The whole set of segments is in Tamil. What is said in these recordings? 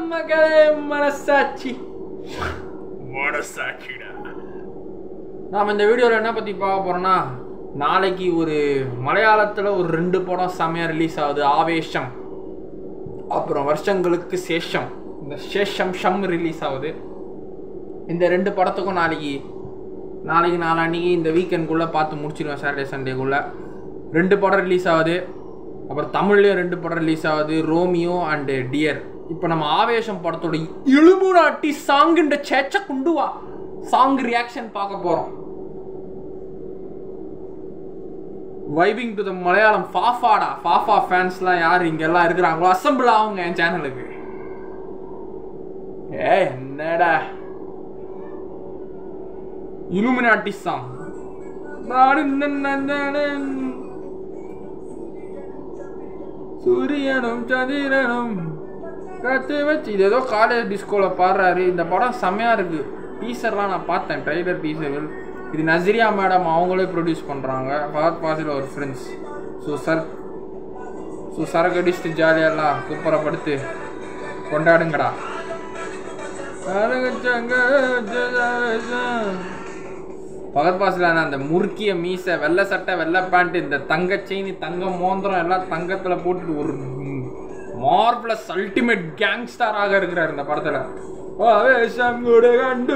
மகளே மனசாட்சி மனசாட்சிடா நாம் இந்த வீடியோவில் என்ன பற்றி பார்க்க போகிறோன்னா நாளைக்கு ஒரு மலையாளத்தில் ஒரு ரெண்டு படம் செம்மையாக ரிலீஸ் ஆகுது ஆவேஷம் அப்புறம் வருஷங்களுக்கு சேஷம் இந்த சேஷம் ஷம் ரிலீஸ் ஆகுது இந்த ரெண்டு படத்துக்கும் நாளைக்கு நாளைக்கு நாளான்னைக்கு இந்த வீக்கெண்ட்குள்ளே பார்த்து முடிச்சிடுவேன் சாட்டர்டே சண்டேக்குள்ளே ரெண்டு படம் ரிலீஸ் ஆகுது அப்புறம் தமிழ்லேயும் ரெண்டு படம் ரிலீஸ் ஆகுது ரோமியோ அண்டு டியர் இப்போ நம்ம ஆவேஷம் படத்தோட இழுபுனாட்டி சாங்குன்ற சேச்ச குண்டு வா சாங் ரியாக்ஷன் பார்க்க போகிறோம் வைபிங் டு த மலையாளம் ஃபாஃபாடா ஃபாஃபா ஃபேன்ஸ்லாம் யார் இங்கெல்லாம் இருக்கிறாங்களோ அசம்பிள் ஆகுங்க என் சேனலுக்கு ஏ என்னடா இலுமினாட்டி சாங் சூரியனும் சந்திரனும் கத்து வச்சு இது ஏதோ காலேஜ் டிஸ்கோவில் பாடுறாரு இந்த படம் செம்மையாக இருக்கு டீசர்லாம் நான் பார்த்தேன் ட்ரைலர் டீசர்கள் இது நஸ்ரியா மேடம் அவங்களே ப்ரொடியூஸ் பண்ணுறாங்க ஃபஹத் பாசில் ஒரு ஃப்ரெண்ட்ஸ் ஸோ சர் ஸோ சரக்கு அடிச்சுட்டு ஜாலியெல்லாம் குப்பரப்படுத்து கொண்டாடுங்கடா பகத் பாசிலான அந்த முறுக்கிய மீசை வெள்ளை சட்டை வெள்ளை பேண்ட் இந்த தங்க செயின் தங்க மோந்திரம் எல்லாம் தங்கத்துல போட்டுட்டு ஒரு மார்பிளஸ் அல்டிமேட் கேங்ஸ்டராக இருக்கிறார் இந்த படத்துல ஆவேசம் கூட கண்டு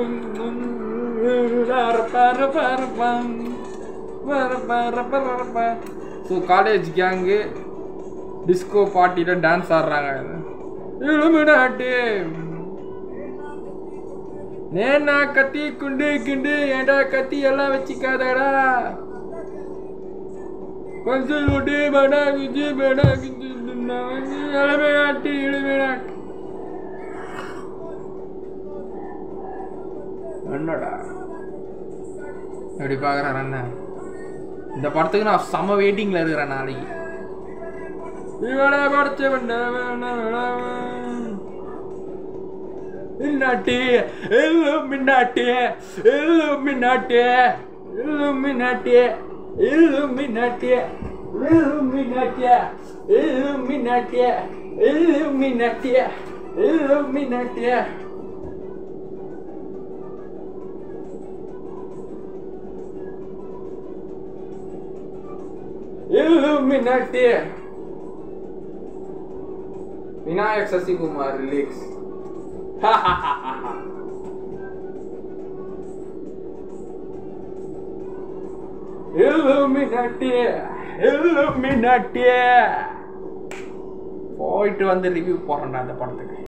ஸோ காலேஜ் கேங்கு டிஸ்கோ பார்ட்டியில் டான்ஸ் ஆடுறாங்க இலுமினாட்டி நேனா கத்தி குண்டு கிண்டு ஏண்டா கத்தி எல்லாம் வச்சுக்காதடா கொஞ்சம் விட்டு படா குஞ்சு படா குஞ்சு இளமையாட்டி இளமையாட்டி என்னடா எப்படி பார்க்குறாரு அண்ணன் இந்த படத்துக்கு நான் செம வெயிட்டிங்கில் இருக்கிறேன் நாளைக்கு இவனை படைச்ச மின்னாட்டி Illuminati Illuminati Illuminati Illuminati Illuminati Illuminati Illuminati Illuminati Illuminati Vinayak Sasikumar ரிலீக்ஸ் Illuminati Illuminati போயிட்டு வந்து ரிவ்யூ போடுறேன்டா அந்த படத்துக்கு